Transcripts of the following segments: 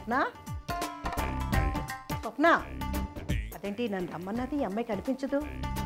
స్వప్న స్వప్న అదేంటి నన్ను రమ్మన్నది ఈ అమ్మాయి కనిపించదు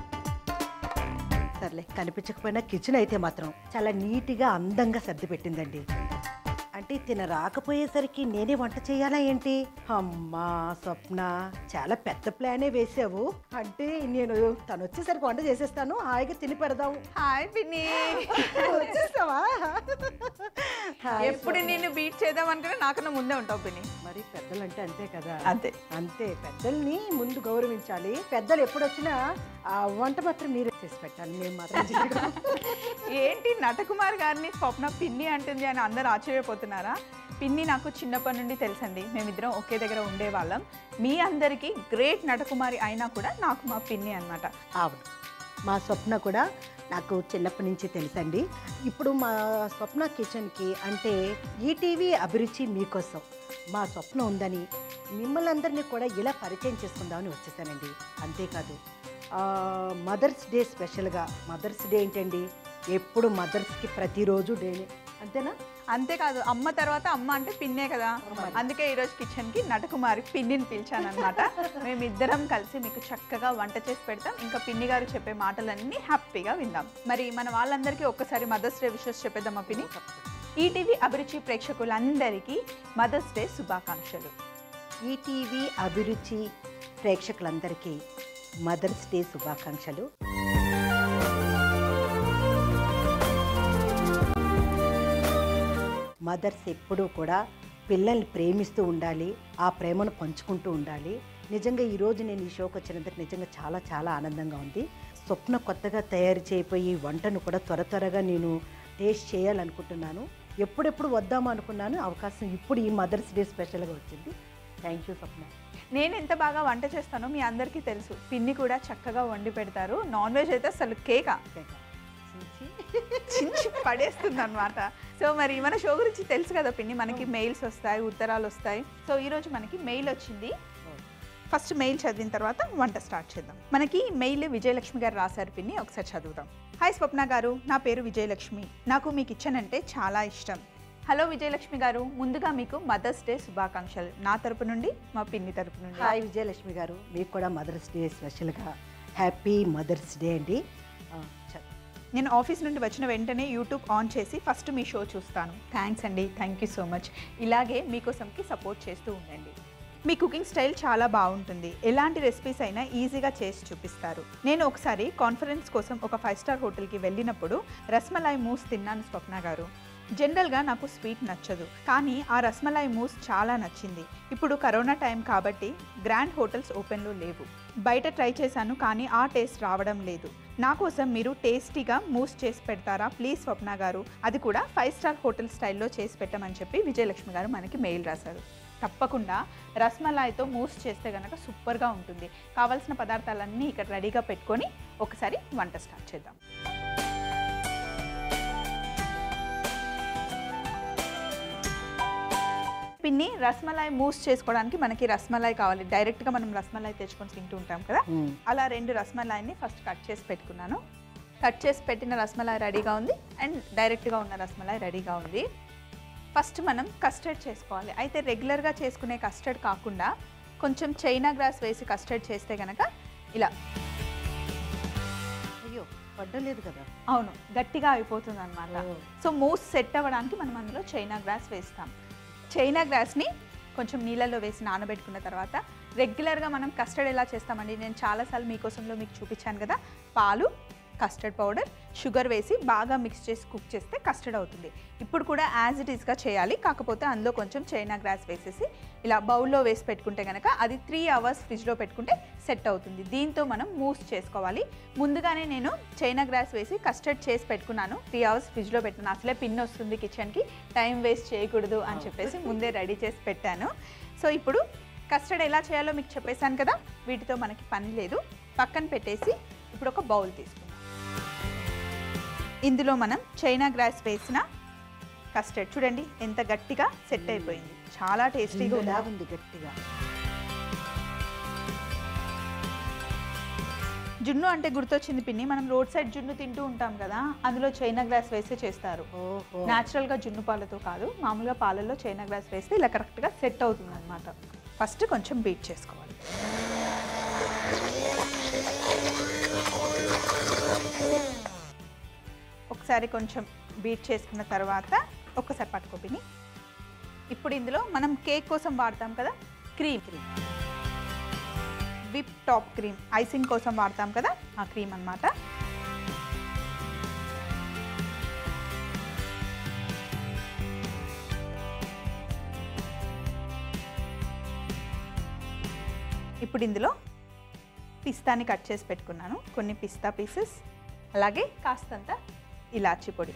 సర్లే కనిపించకపోయినా కిచెన్ అయితే మాత్రం చాలా నీట్గా అందంగా సర్ది పెట్టిందండి అంటే తిన రాకపోయేసరికి నేనే వంట చేయాలా ఏంటి అమ్మా స్వప్న చాలా పెద్ద ప్లానే వేసావు అంటే నేను తను వచ్చేసరికి వంట చేసేస్తాను హాయిగా తిని పెడదాం హాయ్ పిన్ని వచ్చేస్తావా హాయ్ ఎప్పుడు నిన్ను బీట్ చేద్దాం అనుకున్నా నాకన్నా ముందే ఉంటావు పిన్ని మరి పెద్దలంటే అంతే కదా అంతే అంతే పెద్దల్ని ముందు గౌరవించాలి పెద్దలు ఎప్పుడు వచ్చినా ఆ వంట మాత్రం మీరే చేసి పెట్టాలి మేము మాత్రం చేయడం. ఏంటి నటకుమార్ గారిని స్వప్న పిన్ని అంటుంది అని అందరు ఆశ్చర్యపోతున్నారా పిన్ని నాకు చిన్నప్పటి నుండి తెలుసండి మేమిద్దరం ఒకే దగ్గర ఉండేవాళ్ళం మీ అందరికీ గ్రేట్ నటకుమారి అయినా కూడా నాకు మా పిన్ని అన్నమాట అవును మా స్వప్న కూడా నాకు చిన్నప్పటి నుంచి తెలుసండి ఇప్పుడు మా స్వప్న కిచెన్కి అంటే ఈటీవీ అభిరుచి మీకోసం మా స్వప్న ఉందని మిమ్మల్ని అందరినీ కూడా ఇలా పరిచయం చేసుకుందామని వచ్చేసానండి అంతేకాదు మదర్స్ డే స్పెషల్గా మదర్స్ డే ఏంటండి ఎప్పుడు మదర్స్కి ప్రతిరోజు డేనే అంతేనా అంతేకాదు అమ్మ తర్వాత అమ్మ అంటే పిన్నే కదా అందుకే ఈరోజు కిచెన్కి నటకుమారి పిన్నిని పిలిచాను అనమాట మేమిద్దరం కలిసి మీకు చక్కగా వంట చేసి పెడతాం ఇంకా పిన్ని గారు చెప్పే మాటలన్నీ హ్యాపీగా విందాం మరి మన వాళ్ళందరికీ ఒక్కసారి మదర్స్ డే విషెస్ చెప్పేద్దామా పిన్ని ఈటీవీ అభిరుచి ప్రేక్షకులందరికీ మదర్స్ డే శుభాకాంక్షలు ఈటీవీ అభిరుచి ప్రేక్షకులందరికీ మదర్స్ డే శుభాకాంక్షలు మదర్స్ ఎప్పుడూ కూడా పిల్లల్ని ప్రేమిస్తూ ఉండాలి ఆ ప్రేమను పంచుకుంటూ ఉండాలి నిజంగా ఈరోజు నేను ఈ షోకి వచ్చినందుకు నిజంగా చాలా చాలా ఆనందంగా ఉంది స్వప్న కొత్తగా తయారు చేయబోయే ఈ వంటను కూడా త్వర త్వరగా నేను టేస్ట్ చేయాలనుకుంటున్నాను ఎప్పుడెప్పుడు వద్దాం అనుకున్నాను అవకాశం ఇప్పుడు ఈ మదర్స్ డే స్పెషల్గా వచ్చింది థ్యాంక్ యూ స్వప్న నేను ఎంత బాగా వంట చేస్తానో మీ అందరికీ తెలుసు పిన్ని కూడా చక్కగా వండి పెడతారు నాన్ వెజ్ అయితే అసలు కేక చించి పడేస్తుంది అనమాట సో మరి మన షో గురించి తెలుసు కదా పిన్ని మనకి మెయిల్స్ వస్తాయి ఉత్తరాలు వస్తాయి సో ఈరోజు మనకి మెయిల్ వచ్చింది ఫస్ట్ మెయిల్ చదివిన తర్వాత వంట స్టార్ట్ చేద్దాం మనకి మెయిల్ విజయలక్ష్మి గారు రాశారు పిన్ని ఒకసారి చదువుదాం హాయ్ స్వప్న గారు నా పేరు విజయలక్ష్మి నాకు మీ కిచెన్ అంటే చాలా ఇష్టం హలో విజయలక్ష్మి గారు ముందుగా మీకు మదర్స్ డే శుభాకాంక్షలు నా తరపు నుండి మా పిన్ని తరపు నుండి హాయ్ విజయలక్ష్మి గారు మీకు కూడా మదర్స్ డే స్పెషల్గా హ్యాపీ మదర్స్ డే అండి ఆ, చ- నేను ఆఫీస్ నుండి వచ్చిన వెంటనే యూట్యూబ్ ఆన్ చేసి ఫస్ట్ మీ షో చూస్తాను థ్యాంక్స్ అండి థ్యాంక్ యూ సో మచ్ ఇలాగే మీకోసంకి సపోర్ట్ చేస్తూ ఉండండి మీ కుకింగ్ స్టైల్ చాలా బాగుంటుంది ఎలాంటి రెసిపీస్ అయినా ఈజీగా చేసి చూపిస్తారు నేను ఒకసారి కాన్ఫరెన్స్ కోసం ఒక ఫైవ్ స్టార్ హోటల్కి వెళ్ళినప్పుడు రస్మలాయ్ మూస్ తిన్నాను స్వప్న గారు జనరల్గా నాకు స్వీట్ నచ్చదు కానీ ఆ రస్మలాయ్ మూస్ చాలా నచ్చింది ఇప్పుడు కరోనా టైం కాబట్టి గ్రాండ్ హోటల్స్ ఓపెన్లో లేవు బయట ట్రై చేశాను కానీ ఆ టేస్ట్ రావడం లేదు నా కోసం మీరు టేస్టీగా మూస్ చేసి పెడతారా ప్లీజ్ స్వప్న గారు అది కూడా ఫైవ్ స్టార్ హోటల్ స్టైల్లో చేసి పెట్టమని చెప్పి విజయలక్ష్మి గారు మనకి మెయిల్ రాశారు తప్పకుండా రస్మలాయ్తో మూస్ చేస్తే కనుక సూపర్గా ఉంటుంది కావాల్సిన పదార్థాలన్నీ ఇక్కడ రెడీగా పెట్టుకొని ఒకసారి వంట స్టార్ట్ చేద్దాం పిన్ని రస్మలాయ్ మూస్ చేసుకోవడానికి మనకి రస్మలాయ్ కావాలి డైరెక్ట్గా మనం రస్మలాయ్ తెచ్చుకొని తింటూ ఉంటాం కదా మ్మ్. అలా రెండు రస్మలాయ్ని ఫస్ట్ కట్ చేసి పెట్టుకున్నాను కట్ చేసి పెట్టిన రస్మలాయ్ రెడీగా ఉంది అండ్ డైరెక్ట్గా ఉన్న రస్మలాయ్ రెడీగా ఉంది ఫస్ట్ మనం కస్టర్డ్ చేసుకోవాలి అయితే రెగ్యులర్గా చేసుకునే కస్టర్డ్ కాకుండా కొంచెం చైనా గ్రాస్ వేసి కస్టర్డ్ చేస్తే కనుక ఇలా అయ్యో పడ్డలేదు కదా అవును గట్టిగా అయిపోతుంది అనమాట ఓ. సో మూస్ సెట్ అవ్వడానికి మనం అందులో చైనా గ్రాస్ వేస్తాం చైనా గ్రాస్ని కొంచెం నీళ్ళల్లో వేసి నానబెట్టుకున్న తర్వాత రెగ్యులర్గా మనం కస్టర్డ్ ఎలా చేస్తామండి నేను చాలాసార్లు మీకోసంలో మీకు చూపించాను కదా పాలు కస్టర్డ్ పౌడర్ షుగర్ వేసి బాగా మిక్స్ చేసి కుక్ చేస్తే కస్టర్డ్ అవుతుంది ఇప్పుడు కూడా యాజ్ ఇట్ ఈస్గా చేయాలి కాకపోతే అందులో కొంచెం చైనా గ్రాస్ వేసేసి ఇలా బౌల్లో వేసి పెట్టుకుంటే కనుక అది త్రీ అవర్స్ ఫ్రిడ్జ్లో పెట్టుకుంటే సెట్ అవుతుంది దీంతో మనం మూస్ చేసుకోవాలి ముందుగానే నేను చైనా గ్రాస్ వేసి కస్టర్డ్ చేసి పెట్టుకున్నాను త్రీ అవర్స్ ఫ్రిడ్జ్లో పెట్టాను అసలే పిన్ వస్తుంది కిచెన్కి టైం వేస్ట్ చేయకూడదు అని చెప్పేసి ముందే రెడీ చేసి పెట్టాను సో ఇప్పుడు కస్టర్డ్ ఎలా చేయాలో మీకు చెప్పేశాను కదా వీటితో మనకి పని లేదు పక్కన పెట్టేసి ఇప్పుడు ఒక బౌల్ తీసుకుందాం ఇందులో మనం చైనా గ్రాస్ వేసిన కస్టర్డ్ చూడండి ఎంత గట్టిగా సెట్ అయిపోయింది చాలా టేస్టీగా ఇలా ఉంది ఉంది గట్టిగా జున్ను అంటే గుర్తొచ్చింది పిన్ని మనం రోడ్ సైడ్ జున్ను తింటూ ఉంటాం కదా అందులో చైనా గ్రాస్ వేసే చేస్తారు ఓహో న్యాచురల్గా జున్ను పాలతో కాదు మామూలుగా పాలల్లో చైనా గ్రాస్ వేస్తే ఇలా కరెక్ట్గా సెట్ అవుతుంది అనమాట ఫస్ట్ కొంచెం బీట్ చేసుకోవాలి ఒకసారి కొంచెం బీట్ చేసుకున్న తర్వాత ఒక్కసారి పట్టుకో పిన్ని ఇప్పుడు ఇందులో మనం కేక్ కోసం వాడతాం కదా cream cream whip top cream icing కోసం వాడతాం కదా ఆ క్రీమ్ అన్నమాట ఇప్పుడు ఇందులో పిస్తాని కట్ చేసి పెట్టుకున్నాను కొన్ని పిస్తా పీసెస్ అలాగే కాస్తంత ఇలాచి పొడి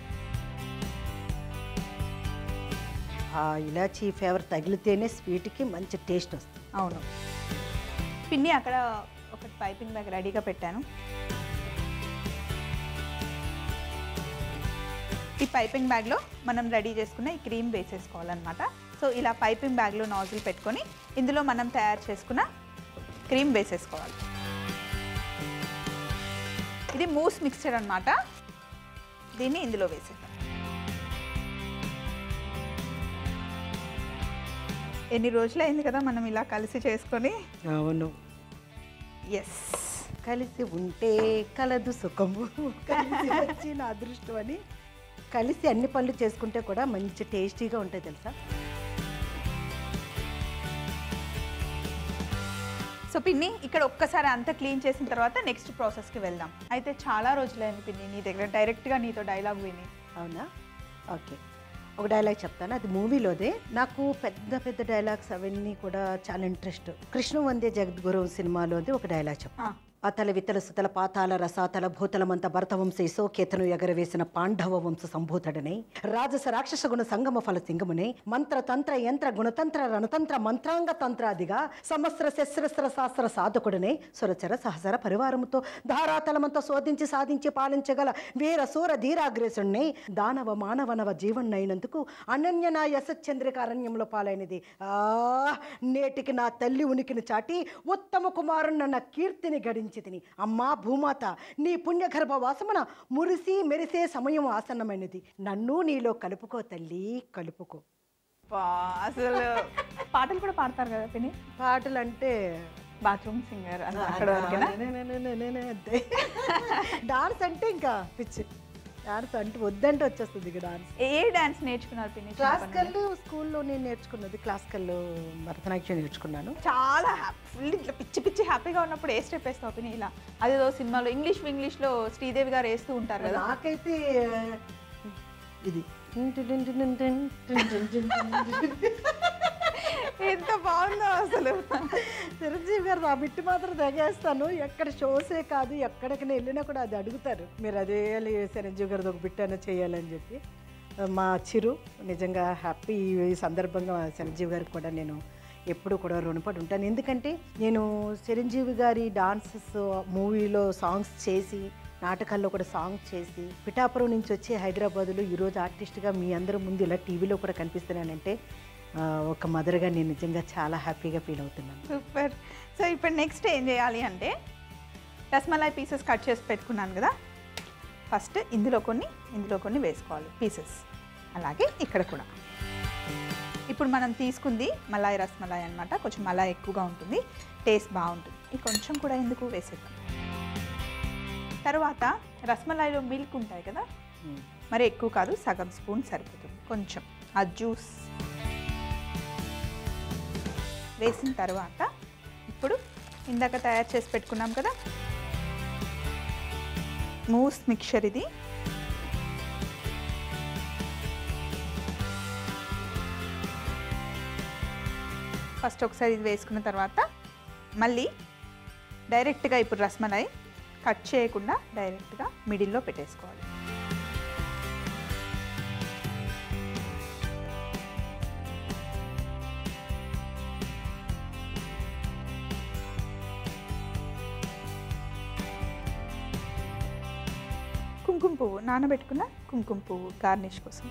ఆ ఇలాచీ ఫ్లేవర్ తగిలితేనే స్వీట్కి మంచి టేస్ట్ వస్తుంది అవును పిన్ని అక్కడ ఒకటి పైపింగ్ బ్యాగ్ రెడీగా పెట్టాను ఈ పైపింగ్ బ్యాగ్లో మనం రెడీ చేసుకున్న ఈ క్రీమ్ వేసేసుకోవాలన్నమాట సో ఇలా పైపింగ్ బ్యాగ్లో నాజిల్ పెట్టుకొని ఇందులో మనం తయారు చేసుకున్న క్రీమ్ వేసేసుకోవాలి ఇది మూస్ మిక్స్చర్ అన్నమాట దీన్ని ఇందులో వేసేద్దాం ఎన్ని రోజులైంది కదా మనం ఇలా కలిసి చేసుకొని అవును ఎస్ కలిసి ఉంటే కలదు సుఖము కలిసి వచ్చిన అదృష్టం అని కలిసి అన్ని పనులు చేసుకుంటే కూడా మంచి టేస్టీగా ఉంటాయి తెలుసా సో పిన్ని ఇక్కడ ఒక్కసారి అంతా క్లీన్ చేసిన తర్వాత నెక్స్ట్ ప్రాసెస్కి వెళ్దాం అయితే చాలా రోజులైంది పిన్ని నీ దగ్గర డైరెక్ట్గా నీతో డైలాగ్ విని అవునా ఓకే ఒక డైలాగ్ చెప్తాను అది మూవీలోదే నాకు పెద్ద పెద్ద డైలాగ్స్ అవన్నీ కూడా చాలా ఇంట్రెస్ట్ కృష్ణ వందే జగద్గురు సినిమాలోది ఒక డైలాగ్ చెప్తాను ఆ, అతల వితల సుతల పాతాల రసాతల భూతలమంత భరతవంశ ఇసోకేతను ఎగరవేసిన పాండవ వంశ సంభూతుడనై రాజస రాక్షస గుణ సంగమ ఫల సింగమునై మంత్ర తంత్ర యంత్ర గుణతంత్ర రణతంత్ర మంత్రాంగ తంత్రాదిగా సమస్ర శస్త్రస్త్ర శాస్త్ర సాధకుడనై సురచర సహసర పరివారముతో ధారాతలమంతా శోధించి సాధించి పాలించగల వీర సూర ధీరాగ్రేసుణ్ణి దానవ మానవనవ జీవన్నైనందుకు అనన్య నా యశచంద్రిక అరణ్యంలో పాలైనది ఆ నేటికి నా తల్లి ఉనికిని చాటి ఉత్తమ కుమారున్న కీర్తిని గడించి తిని అమ్మా భూమాత నీ పుణ్యగర్భ వాసమున మురిసి మెరిసే సమయం ఆసన్నమైనది నన్ను నీలో కలుపుకో తల్లి కలుపుకో బా, అసలు పాటలు కూడా పాడతారు కదా పిన్ని పాటలు అంటే బాత్రూమ్ సింగర్ అని అక్కడ వరకేనా అంతే డాన్స్ అంటే ఇంకా పిచ్చి డాన్స్ అంటే వద్దంటే వచ్చేస్తుంది ఇక డాన్స్ ఏ డాన్స్ నేర్చుకున్నారు పిన్ని చిన్నప్పటి నుండి? క్లాసికల్ స్కూల్లో నేను నేర్చుకున్నది క్లాసికల్ భరతనాట్యం నేర్చుకున్నాను చాలా ఫుల్ ఇట్లా పిచ్చి పిచ్చి హ్యాపీగా ఉన్నప్పుడు ఏ స్టెప్ వేస్తావు పిన్ని ఇలా అదేదో సినిమాలో ఇంగ్లీష్ ఇంగ్లీష్లో శ్రీదేవి గారు వేస్తూ ఉంటారు కదా నాకైతే ఇది ఎంత బాగుందో అసలు చిరంజీవి గారు ఆ బిట్టి మాత్రం తెగేస్తాను ఎక్కడ షోసే కాదు ఎక్కడికి వెళ్ళినా కూడా అది అడుగుతారు మీరు అదే చిరంజీవి గారిది ఒక బిట్ అయినా చేయాలని చెప్పి మా చిరు నిజంగా హ్యాపీ ఈ సందర్భంగా చిరంజీవి గారికి కూడా నేను ఎప్పుడు కూడా రుణపడి ఉంటాను ఎందుకంటే నేను చిరంజీవి గారి డాన్సెస్ మూవీలో సాంగ్స్ చేసి నాటకాల్లో కూడా సాంగ్ చేసి పిఠాపురం నుంచి వచ్చి హైదరాబాద్లో ఈరోజు ఆర్టిస్ట్గా మీ అందరి ముందు ఇలా టీవీలో కూడా కనిపిస్తున్నానంటే ఆ, ఒక మదర్గా నేను నిజంగా చాలా హ్యాపీగా ఫీల్ అవుతున్నాను సూపర్ సో ఇప్పుడు నెక్స్ట్ ఏం చేయాలి అంటే రస్మలై పీసెస్ కట్ చేసి పెట్టుకున్నాను కదా ఫస్ట్ ఇందులో కొన్ని ఇందులో కొన్ని వేసుకోవాలి పీసెస్ అలాగే ఇక్కడ కూడా ఇప్పుడు మనం తీసుకుంది మలాయ్ రస్మలాయ్ అనమాట కొంచెం మలాయ్ ఎక్కువగా ఉంటుంది టేస్ట్ బాగుంటుంది ఈ కొంచెం కూడా ఎందుకు వేసేద్దాం తర్వాత రస్మలాయిలో మిల్క్ ఉంటాయి కదా మరి ఎక్కువ కాదు సగం స్పూన్ సరిపోతుంది కొంచెం ఆ జ్యూస్ వేసిన తర్వాత ఇప్పుడు ఇందాక తయారు చేసి పెట్టుకున్నాం కదా మూస్ మిక్చర్ ఇది ఫస్ట్ ఒకసారి ఇది వేసుకున్న తర్వాత మళ్ళీ డైరెక్ట్గా ఇప్పుడు రస్మలై కట్ చేయకుండా డైరెక్ట్గా మిడిల్లో పెట్టేసుకోవాలి కుంకుమ పువ్వు నానబెట్టుకున్న కుంకుమ పువ్వు గార్నిష్ కోసం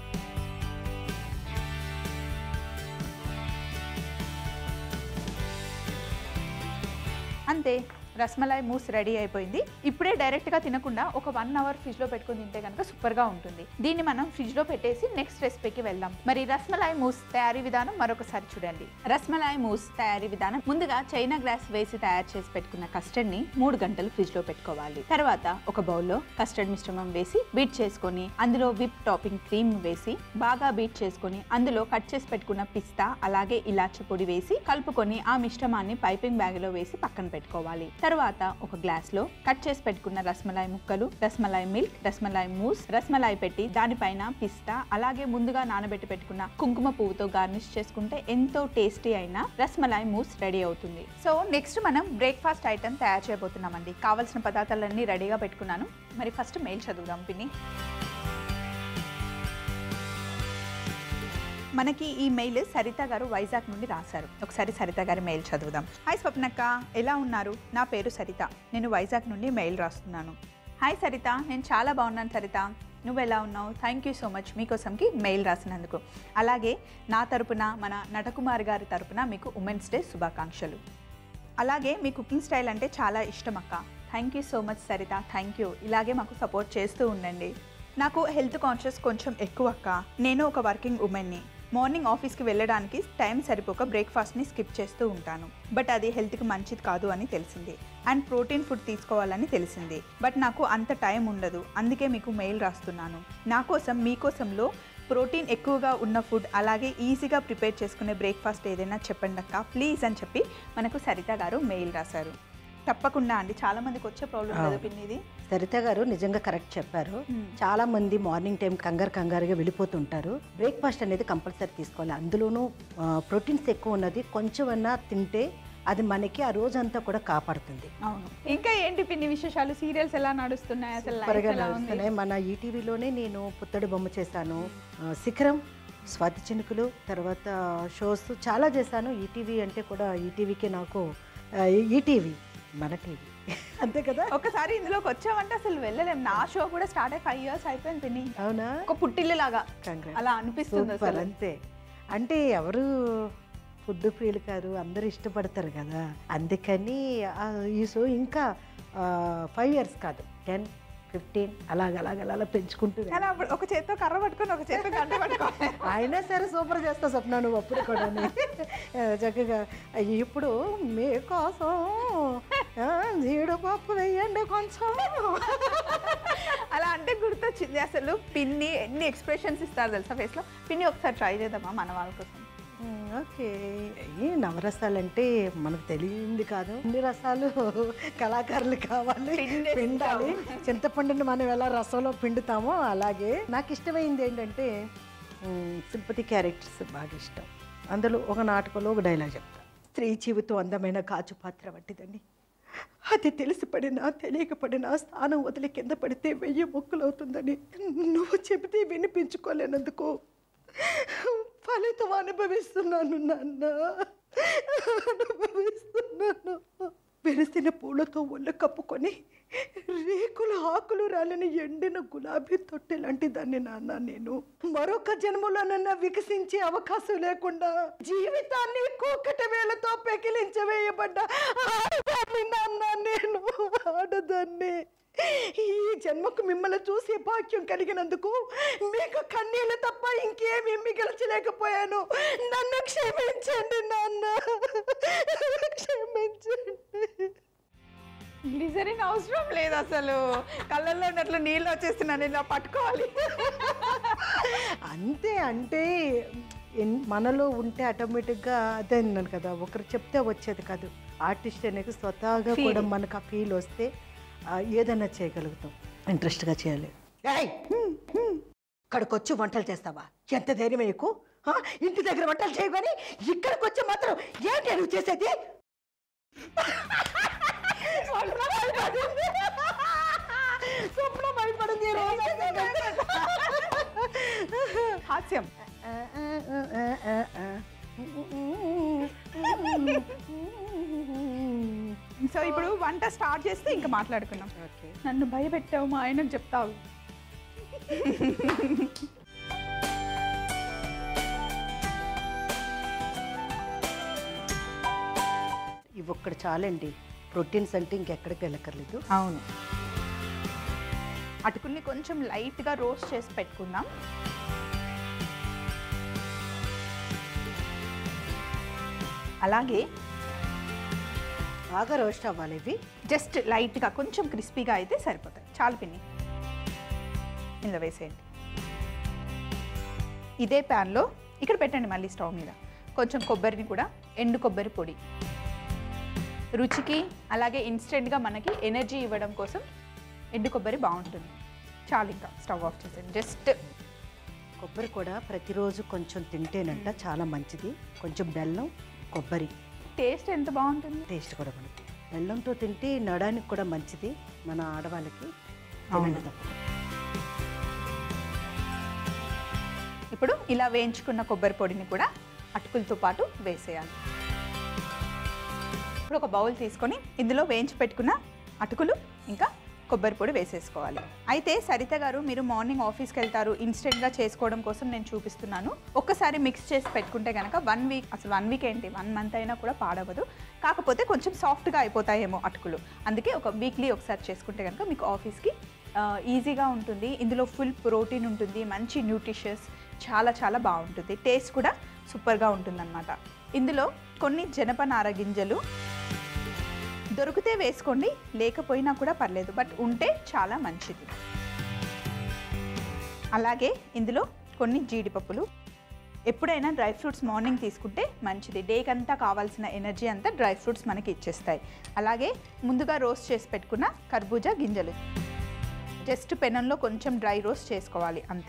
అంతే రస్మలై మూస్ రెడీ అయిపోయింది ఇప్పుడే డైరెక్ట్గా తినకుండా ఒక వన్ అవర్ ఫ్రిడ్జ్లో పెట్టుకుని తింటే కనుక సూపర్గా ఉంటుంది దీన్ని మనం ఫ్రిడ్జ్లో పెట్టేసి నెక్స్ట్ రెసిపీకి వెళ్దాం మరి రస్మలై మూస్ తయారీ విధానం మరొకసారి చూడండి రస్మలై మూస్ తయారీ విధానం ముందుగా చైనా గ్లాస్ వేసి తయారు చేసి పెట్టుకున్న కస్టర్డ్ ని మూడు గంటలు ఫ్రిడ్జ్ లో పెట్టుకోవాలి తర్వాత ఒక బౌల్లో కస్టర్డ్ మిశ్రమం వేసి బీట్ చేసుకొని అందులో విప్ టాపింగ్ క్రీమ్ వేసి బాగా బీట్ చేసుకొని అందులో కట్ చేసి పెట్టుకున్న పిస్తా అలాగే ఇలాచి పొడి వేసి కలుపుకొని ఆ మిశ్రమాన్ని పైపింగ్ బ్యాగ్ లో వేసి పక్కన పెట్టుకోవాలి తర్వాత ఒక గ్లాస్ లో కట్ చేసి పెట్టుకున్న రస్మలాయి ముక్కలు రస్మలాయి మిల్క్ రస్మలాయి మూస్ రస్మలాయి పెట్టి దానిపైన పిస్తా అలాగే ముందుగా నానబెట్టి పెట్టుకున్న కుంకుమ పువ్వుతో గార్నిష్ చేసుకుంటే ఎంతో టేస్టీ అయిన రస్మలాయి మూస్ రెడీ అవుతుంది సో నెక్స్ట్ మనం బ్రేక్ఫాస్ట్ ఐటమ్ తయారు చేయబోతున్నామండి కావాల్సిన పదార్థాలన్నీ రెడీగా పెట్టుకున్నాను మరి ఫస్ట్ మెయిల్ చదువుదాం పిన్ని మనకి ఈ మెయిల్ సరిత గారు వైజాగ్ నుండి రాశారు ఒకసారి సరిత గారి మెయిల్ చదువుదాం హాయ్ స్వప్నక్క ఎలా ఉన్నారు నా పేరు సరిత నేను వైజాగ్ నుండి మెయిల్ రాస్తున్నాను హాయ్ సరిత నేను చాలా బాగున్నాను సరిత నువ్వు ఎలా ఉన్నావు థ్యాంక్ యూ సో మచ్ మీకోసంకి మెయిల్ రాసినందుకు అలాగే నా తరపున మన నటకుమార్ గారి తరపున మీకు ఉమెన్స్ డే శుభాకాంక్షలు అలాగే మీ కుకింగ్ స్టైల్ అంటే చాలా ఇష్టం అక్క thank you so much Saritha thank you ఇలాగే మాకు సపోర్ట్ చేస్తూ ఉండండి నాకు హెల్త్ కాన్షియస్ కొంచెం ఎక్కువ అక్క నేను ఒక వర్కింగ్ ఉమెన్ని మార్నింగ్ ఆఫీస్కి వెళ్ళడానికి టైం సరిపోక బ్రేక్ఫాస్ట్ని స్కిప్ చేస్తూ ఉంటాను బట్ అది హెల్త్కి మంచిది కాదు అని తెలిసింది అండ్ ప్రోటీన్ ఫుడ్ తీసుకోవాలని తెలిసింది బట్ నాకు అంత టైం ఉండదు అందుకే మీకు మెయిల్ రాస్తున్నాను నా కోసం మీకోసంలో ప్రోటీన్ ఎక్కువగా ఉన్న ఫుడ్ అలాగే ఈజీగా ప్రిపేర్ చేసుకునే బ్రేక్ఫాస్ట్ ఏదైనా చెప్పండి అక్క ప్లీజ్ అని చెప్పి మనకు సరిత గారు మెయిల్ రాశారు తప్పకుండా అండి చాలా మందికి వచ్చే ప్రాబ్లం కదా పిన్ని ఇది సరిత గారు నిజంగా కరెక్ట్ చెప్పారు Hmm. చాలా మంది మార్నింగ్ టైం కంగారు కంగారుగా వెళ్ళిపోతుంటారు బ్రేక్ఫాస్ట్ అనేది కంపల్సరీ తీసుకోవాలి అందులోనూ ప్రోటీన్స్ ఎక్కువ ఉన్నది కొంచెమన్నా తింటే అది మనకి ఆ రోజంతా కూడా కాపాడుతుంది అవును ఇంకా ఏంటి పిన్ని విశేషాలు సీరియల్స్ ఎలా నడుస్తున్నాయి అసలు life త్వరగా ఎలా ఉంది నడుస్తున్నాయి మన ఈటీవీలోనే నేను పుత్తడి బొమ్మ చేశాను ఆ, శిఖరం స్వాతి చినుకులు తర్వాత షోస్ చాలా చేశాను ఈటీవీ అంటే కూడా ఈటీవీకి నాకు ఆ, ఈటీవీ మన టీవీ అంతే కదా ఒకసారి ఇందులోకి వచ్చామంటే అసలు వెళ్ళలేం నా షో కూడా స్టార్ట్ అయ్యి ఫైవ్ ఇయర్స్ అయిపోయింది పిన్ని అవునా ఒక పుట్టిల్లు లాగా Congrats. అలా అనిపిస్తుంది సూపర్ అసలు అంతే అంటే ఎవరు ఫుడ్ ప్రియులు కాదు అందరూ ఇష్టపడతారు కదా అందుకని ఆ, ఈ షో ఇంకా ఫైవ్ ఇయర్స్ కాదు టెన్ ఫిఫ్టీన్ అలాగ అలాగ అలా పెంచుకుంటూ వెళ్ళాలి. కానీ అప్పుడు ఒక చేత్తో కర్ర పట్టుకొని ఒక చేత్తో గంట పట్టుకోవాలి అయినా సరే సూపర్ చేస్తా స్వప్న నువ్వు అప్పుడు కూడా చక్కగా ఇప్పుడు మీకోసం ఆ, జీడిపప్పు వేయండి కొంచెం అలా అంటే గుర్తొచ్చింది అసలు పిన్ని ఎన్ని ఎక్స్ప్రెషన్స్ ఇస్తారు తెలుసా ఫేస్లో పిన్ని ఒకసారి ట్రై చేద్దామా మన వాళ్ళ కోసం ఉమ్, ఓకే ఈ నవరసాలు అంటే మనకు తెలియంది కాదు అన్ని రసాలు కళాకారులు కావాలి పిండేస్తాం. పిండాలి చింతపండుని మనం ఎలా రసంలో పిండుతామో అలాగే నాకు ఇష్టమైంది ఏంటంటే సింపతి క్యారెక్టర్స్ బాగా ఇష్టం అందులో ఒక నాటకంలో ఒక డైలాగ్ చెప్తా స్త్రీ జీవితం అందమైన కాచు పాత్ర వంటిదని అది తెలిసి పడినా తెలియక పడినా స్థానం వదిలి కింద పడితే వెయ్యి మొక్కులు అవుతుందని నువ్వు చెబితే వినిపించుకోలేనందుకు ఫలితం అనుభవిస్తున్నాను నాన్న అనుభవిస్తున్నాను వెలిసిన పూలతో ఒళ్ళు కప్పుకొని రేకుల ఆకులు రాలని ఎండిన గులాబీ తొట్టె లాంటి దాన్ని నాన్న నేను మరొక జన్మలోనన్నా వికసించే అవకాశం లేకుండా జీవితాన్ని కూకట వేలతో పెకిలించవేయబడ్డ ఆడదాన్ని నాన్న నేను ఆడదాన్ని ఈ జన్మకు మిమ్మల్ని చూసే భాగ్యం కలిగినందుకు మీకు కన్నీళ్ళు తప్ప ఇంకేమీ మిగల్చలేకపోయాను నన్ను క్షమించండి నాన్న క్షమించండి గ్లిజరిన్ అవసరం లేదు అసలు కళ్ళల్లో ఉన్నట్లు నీళ్ళు వచ్చేస్తున్నాను ఇలా పట్టుకోవాలి అంతే అంటే ఎన్- మనలో ఉంటే ఆటోమేటిక్గా అదే అన్నాను కదా ఒకరు చెప్తే వచ్చేది కాదు ఆర్టిస్ట్ అనేది స్వతహాగా Feel. కూడా మనకు ఆ ఫీల్ వస్తే ఆ, ఏదైనా చేయగలుగుతాం ఇంట్రెస్ట్గా చేయాలి ఏయ్! ఇక్కడికి వచ్చి వంటలు చేస్తావా ఎంత ధైర్యం నీకు ఆ? ఇంటి దగ్గర వంటలు చేయగాని ఇక్కడికి వచ్చి మాత్రం ఏంటి నువ్వు చేసేది స్వప్న భయపడింది ఈ రోజు. హాస్యం సో ఇప్పుడు వంట స్టార్ట్ చేస్తే ఇంకా మాట్లాడుకున్నాం ఓకే నన్ను భయపెట్టావు మా ఆయనకు చెప్తావు ఇవి ఒక్కటి చాలండి ప్రోటీన్స్ అంటే ఇంకెక్కడికి వెళ్ళక్కర్లేదు అవును అటుకుల్ని కొంచెం లైట్గా రోస్ట్ చేసి పెట్టుకుందాం అలాగే బాగా రోస్ట్ అవ్వాలి ఇవి జస్ట్ లైట్గా కొంచెం క్రిస్పీగా అయితే సరిపోతాయి చాలు పిన్ని ఇందులో వేసేయండి ఇదే ప్యాన్లో ఇక్కడ పెట్టండి మళ్ళీ స్టవ్ మీద కొంచెం కొబ్బరిని కూడా ఎండు కొబ్బరి పొడి రుచికి అలాగే ఇన్స్టెంట్గా మనకి ఎనర్జీ ఇవ్వడం కోసం ఎండు కొబ్బరి బాగుంటుంది చాలు ఇంకా స్టవ్ ఆఫ్ చేసేయండి జస్ట్ కొబ్బరి కూడా ప్రతిరోజు కొంచెం తింటేనంట చాలా మంచిది కొంచెం బెల్లం కొబ్బరి టేస్ట్ ఎంత బాగుంటుంది టేస్ట్ కూడా మనకి బెల్లంతో తింటే నడానికి కూడా మంచిది మన ఆడవాళ్ళకి అవును. తినండి తప్ప. ఇప్పుడు ఇలా వేయించుకున్న కొబ్బరి పొడిని కూడా అటుకులతో పాటు వేసేయాలి ఇప్పుడు ఒక బౌల్ తీసుకొని ఇందులో వేయించి పెట్టుకున్న అటుకులు ఇంకా కొబ్బరి పొడి వేసేసుకోవాలి అయితే సరిత గారు మీరు మార్నింగ్ ఆఫీస్కి వెళ్తారు ఇన్స్టెంట్గా చేసుకోవడం కోసం నేను చూపిస్తున్నాను ఒక్కసారి మిక్స్ చేసి పెట్టుకుంటే కనుక వన్ వీక్ అసలు వన్ వీక్ ఏంటి వన్ మంత్ అయినా కూడా పాడవదు కాకపోతే కొంచెం సాఫ్ట్గా అయిపోతాయేమో అటుకులు అందుకే ఒక వీక్లీ ఒకసారి చేసుకుంటే కనుక మీకు ఆఫీస్కి ఆ, ఈజీగా ఉంటుంది ఇందులో ఫుల్ ప్రోటీన్ ఉంటుంది మంచి న్యూట్రిషియస్ చాలా చాలా బాగుంటుంది టేస్ట్ కూడా సూపర్గా ఉంటుందన్నమాట ఇందులో కొన్ని జనపనార గింజలు దొరికితే వేసుకోండి లేకపోయినా కూడా పర్లేదు బట్ ఉంటే చాలా మంచిది అలాగే ఇందులో కొన్ని జీడిపప్పులు ఎప్పుడైనా డ్రై ఫ్రూట్స్ మార్నింగ్ తీసుకుంటే మంచిది డేకి అంతా కావాల్సిన ఎనర్జీ అంతా డ్రై ఫ్రూట్స్ మనకి ఇచ్చేస్తాయి అలాగే ముందుగా రోస్ట్ చేసి పెట్టుకున్న కర్బూజా గింజలు జస్ట్ పెనంలో కొంచెం డ్రై రోస్ట్ చేసుకోవాలి అంతే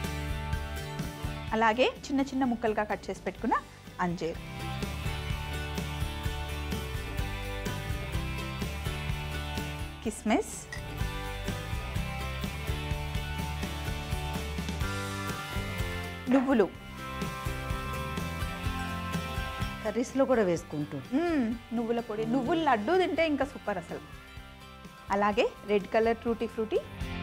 అలాగే చిన్న చిన్న ముక్కలుగా కట్ చేసి పెట్టుకున్న అంజీర్ కిస్మిస్ నువ్వులు కర్రీస్లో కూడా వేసుకుంటూ మ్మ్, నువ్వుల పొడి నువ్వుల లడ్డు తింటే ఇంకా సూపర్ అసలు అలాగే రెడ్ కలర్ ఫ్రూటీ ఫ్రూటీ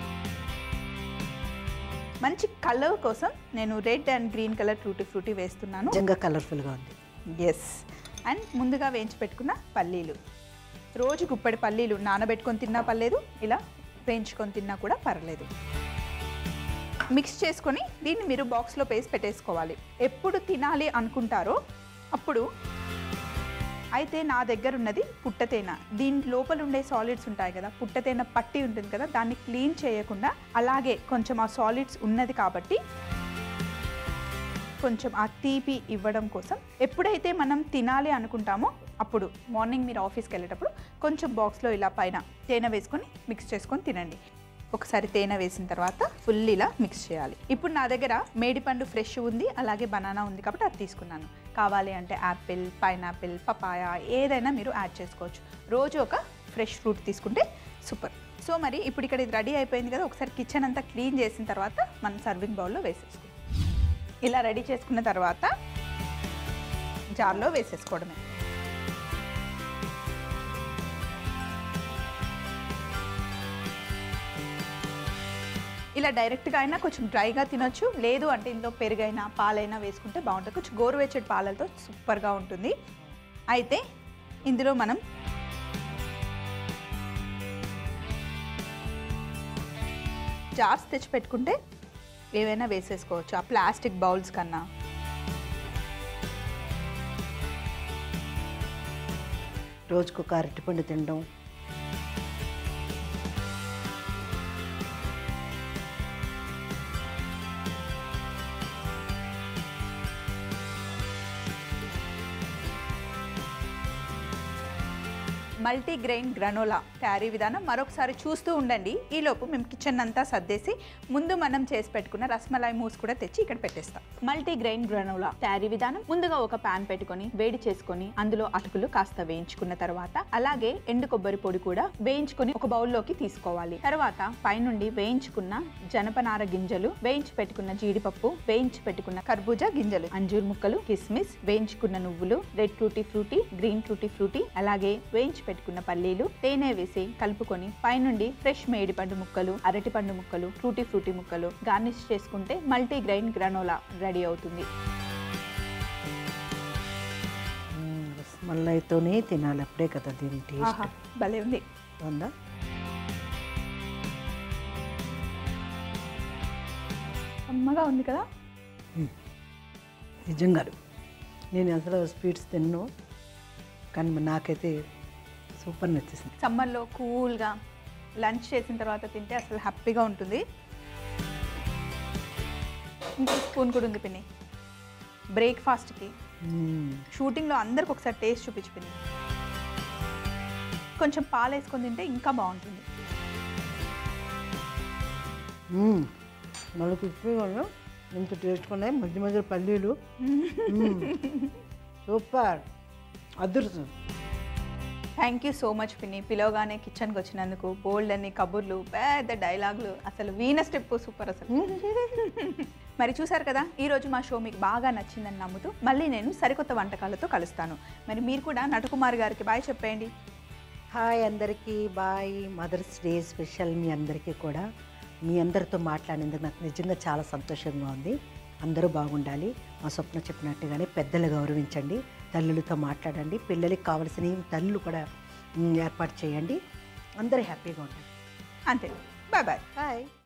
మంచి కలర్ కోసం నేను red and green colour Frooti Frooti వేస్తున్నాను నిజంగా కలర్ఫుల్గా ఉంది ఎస్ అండ్ ముందుగా వేయించి పెట్టుకున్న పల్లీలు రోజు గుప్పడి పల్లీలు నానబెట్టుకొని తిన్నా పర్లేదు ఇలా వేయించుకొని తిన్నా కూడా పర్లేదు మిక్స్ చేసుకొని దీన్ని మీరు బాక్స్లో వేసి పెట్టేసుకోవాలి ఎప్పుడు తినాలి అనుకుంటారో అప్పుడు అయితే నా దగ్గర ఉన్నది పుట్టతేన దీని లోపల ఉండే సాలిడ్స్ ఉంటాయి కదా పుట్టతేన పట్టి ఉంటుంది కదా దాన్ని క్లీన్ చేయకుండా అలాగే కొంచెం ఆ సాలిడ్స్ ఉన్నది కాబట్టి కొంచెం ఆ తీపి ఇవ్వడం కోసం ఎప్పుడైతే మనం తినాలి అనుకుంటామో అప్పుడు మార్నింగ్ మీరు ఆఫీస్కి వెళ్ళేటప్పుడు కొంచెం బాక్స్లో ఇలా పైన తేనె వేసుకొని మిక్స్ చేసుకొని తినండి ఒకసారి తేనె వేసిన తర్వాత ఫుల్ ఇలా మిక్స్ చేయాలి ఇప్పుడు నా దగ్గర మేడిపండు ఫ్రెష్ ఉంది అలాగే బనానా ఉంది కాబట్టి అది తీసుకున్నాను కావాలి అంటే యాపిల్ పైనాపిల్ పపాయ ఏదైనా మీరు యాడ్ చేసుకోవచ్చు రోజు ఒక ఫ్రెష్ ఫ్రూట్ తీసుకుంటే సూపర్ సో మరి ఇప్పుడు ఇక్కడ ఇది రెడీ అయిపోయింది కదా ఒకసారి కిచెన్ అంతా క్లీన్ చేసిన తర్వాత మనం సర్వింగ్ బౌల్లో వేసేసుకోవాలి ఇలా రెడీ చేసుకున్న తర్వాత జార్లో వేసేసుకోవడమే ఇలా డైరెక్ట్గా అయినా కొంచెం డ్రైగా తినొచ్చు లేదు అంటే ఇందులో పెరుగైనా పాలైనా వేసుకుంటే బాగుంటుంది కొంచెం గోరువెచ్చటి పాలతో సూపర్గా ఉంటుంది అయితే ఇందులో మనం జార్స్ తెచ్చి పెట్టుకుంటే ఏవైనా వేసేసుకోవచ్చు ఆ ప్లాస్టిక్ బౌల్స్ కన్నా రోజుకు ఒక అరటిపండు తినడం మల్టీ గ్రెయిన్ గ్రనోలా తయారీ విధానం మరొకసారి చూస్తూ ఉండండి ఈలోపు మేము కిచెన్ అంతా సర్దేసి ముందు మనం చేసి పెట్టుకున్న రస్మలై మూస్ కూడా తెచ్చి ఇక్కడ పెట్టేస్తాం మల్టీ గ్రెయిన్ గ్రనోలా తయారీ విధానం ముందుగా ఒక పాన్ పెట్టుకొని వేడి చేసుకొని అందులో అటుకులు కాస్త వేయించుకున్న తర్వాత అలాగే ఎండు కొబ్బరి పొడి కూడా వేయించుకొని ఒక బౌల్లోకి తీసుకోవాలి తర్వాత పైనుండి వేయించుకున్న జనపనార గింజలు వేయించి పెట్టుకున్న జీడిపప్పు వేయించి పెట్టుకున్న కర్బూజా గింజలు అంజూర్ ముక్కలు కిస్మిస్ వేయించుకున్న నువ్వులు red fruity fruity green fruity fruity అలాగే వేయించి పెట్టుకున్న పల్లీలు తేనె వేసి కలుపుకొని పైనుండి ఫ్రెష్ మేడిపండు ముక్కలు అరటిపండు ముక్కలు ఫ్రూటీ ఫ్రూటీ ముక్కలు గార్నిష్ చేసుకుంటే మల్టీ గ్రైన్ గ్రనోలా రెడీ అవుతుంది మళ్ళీతోనే తినాలి అప్పుడే కదా దీని ఆహా టేస్ట్ భలే ఉంది ఉందా కమ్మగా ఉంది కదా నిజంగా నేను అసలు స్వీట్స్ తిన్ను కానీ మరి నాకైతే సూపర్ నచ్చేసింది సమ్మర్లో కూల్గా లంచ్ చేసిన తర్వాత తింటే అసలు హ్యాపీగా ఉంటుంది ఇంకో స్పూన్ కూడా ఉంది పిన్ని బ్రేక్ఫాస్ట్కి మ్మ్. షూటింగ్లో అందరికి ఒకసారి టేస్ట్ చూపించి పిన్ని కొంచెం పాలు వేసుకొని తింటే ఇంకా బాగుంటుంది మ్మ్. మళ్ళీ క్రిస్పీగా ఉన్నా ఎంత టేస్ట్ ఉన్నాయి మధ్య మధ్య పల్లీలు మ్మ్. సూపర్ అదృష్టం థ్యాంక్ యూ సో మచ్ పిన్ని పిలవగానే కిచెన్కి వచ్చినందుకు బోల్డ్ అన్ని కబుర్లు పెద్ద డైలాగులు అసలు వీణ స్టెప్ సూపర్ అసలు మరి చూసారు కదా ఈరోజు మా షో మీకు బాగా నచ్చిందని నమ్ముతూ మళ్ళీ నేను సరికొత్త వంటకాలతో కలుస్తాను మరి మీరు కూడా నటకుమార్ గారికి బాయ్ చెప్పేయండి హాయ్ అందరికీ బాయ్ మదర్స్ డే స్పెషల్ మీ అందరికీ కూడా మీ అందరితో మాట్లాడినందుకు నాకు నిజంగా చాలా సంతోషంగా ఉంది అందరూ బాగుండాలి మా స్వప్న చెప్పినట్టుగానే పెద్దలు గౌరవించండి తల్లులతో మాట్లాడండి పిల్లలకి కావలసినవి తల్లులు కూడా మ్, ఏర్పాటు చేయండి అందరూ హ్యాపీగా ఉంటారు అంతే బాయ్ బాయ్ బాయ్